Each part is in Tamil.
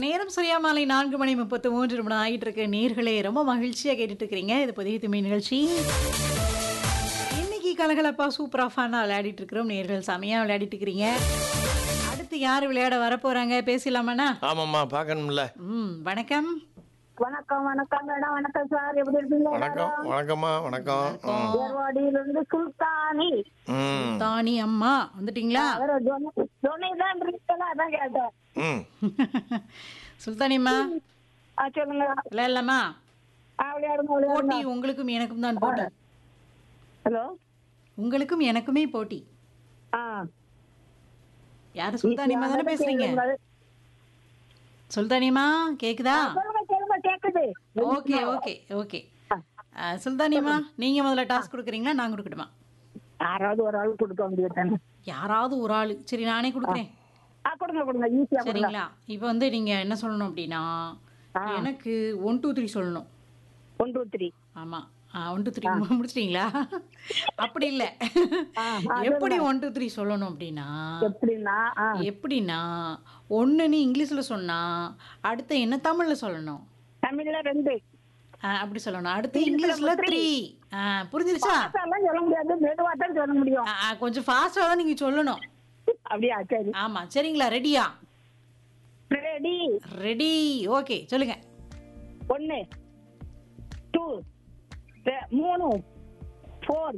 நேரம் சரியா மாலை நான்கு மணி முப்பத்து மூன்று நிமிடம் ஆகிட்டு இருக்கு நேர்களே ரொம்ப மகிழ்ச்சியா கேட்டுட்டு இருக்கிறீங்க இது புதிய துமி நிகழ்ச்சி இன்னைக்கு கலகலப்பா சூப்பரா ஃபன்னா விளையாடிட்டு இருக்கிறோம் நேர்கள் செமையா விளையாடிட்டு இருக்கிறீங்க அடுத்து யார் விளையாட வர போறாங்க பேசலாமாண்ணா ஆமாம்மா பார்க்கணும்ல ம் வணக்கம் வணக்கம் வணக்கம் மேடம் வணக்கம் சார் எப்படி இருக்கீங்க வணக்கம் வணக்கம்மா வணக்கம் ம். ஏர்வாடியிலிருந்து சுல்தானி ம் தானி அம்மா வந்துட்டீங்களா வேற துணை தான் இருக்கீங்களா அதான் கேட்டேன் ம் சுல்தானிம்மா ஆ சொல்லுங்க விளையாடலாமா ஆ விளையாடுங்க விளையாடுங்க போட்டி உங்களுக்கும் எனக்கும் தான் போட்டி ஹலோ உங்களுக்கும் எனக்குமே போட்டி ஆ யாரு சுல்தானியம்மா தானே பேசுறீங்க சுல்தானியம்மா கேக்குதா சொல்லுங்க சொல்லுங்க கேக்குது ஓகே ஓகே ஓகே சுல்தானியம்மா நீங்க முதல்ல டாஸ்க் கொடுக்குறீங்களா நான் கொடுக்கட்டுமா யாராவது ஒரு ஆள் கொடுக்க முடியாது தானே யாராவது ஒரு ஆள் சரி நானே கொடுக்குறேன் ஆ கொடுங்க கொடுங்க ஈஸியா கொடுங்க சரிங்களா இப்போ வந்து நீங்க என்ன சொல்லணும் அப்படின்னா எனக்கு ஒன் டூ த்ரீ சொல்லணும் ஒன் டூ த்ரீ ஆமா ஒன் டூ த்ரீ முடிச்சிட்டீங்களா அப்படி இல்ல ஆ, எப்படி ஒன் டூ த்ரீ சொல்லணும் அப்படின்னா எப்படின்னா ஆ எப்படின்னா ஒன்னு நீ இங்கிலீஷ்ல சொன்னா அடுத்து என்ன தமிழ்ல சொல்லணும் தமிழ்ல ரெண்டு ஆ, அப்படி சொல்லணும் அடுத்து இங்கிலீஷ்ல த்ரீ புரிஞ்சிருச்சா அதெல்லாம் சொல்ல முடியாது மெதுவா தான் சொல்ல முடியும் ஆ, ஆ, கொஞ்சம் ஃபாஸ்டா தான் நீங்க சொல்லணும் அப்படியா சரி ஆமா சரிங்களா ரெடியா ரெடி ரெடி ஓகே சொல்லுங்க ஒன்னு டூ மூணு ஃபோர்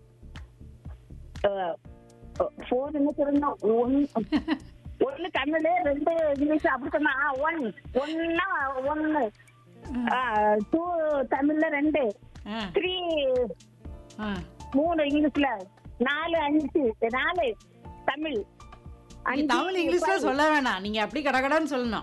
ஃபோர் என்ன சொல்லணும் ஒன் ஒன்னு தமிழ் ரெண்டு இங்கிலீஷ் அப்படி சொன்னா ஒன் ஒன்னா ஒன்னு டூ தமிழ்ல ரெண்டு ஆ, த்ரீ ஆ. மூணு இங்கிலீஷ்ல நாலு அஞ்சு நாலு தமிழ் நீங்க தமிழ் இங்கிலீஷ்ல சொல்ல வேணாம் நீங்க அப்படி கடகடன்னு சொல்லணும்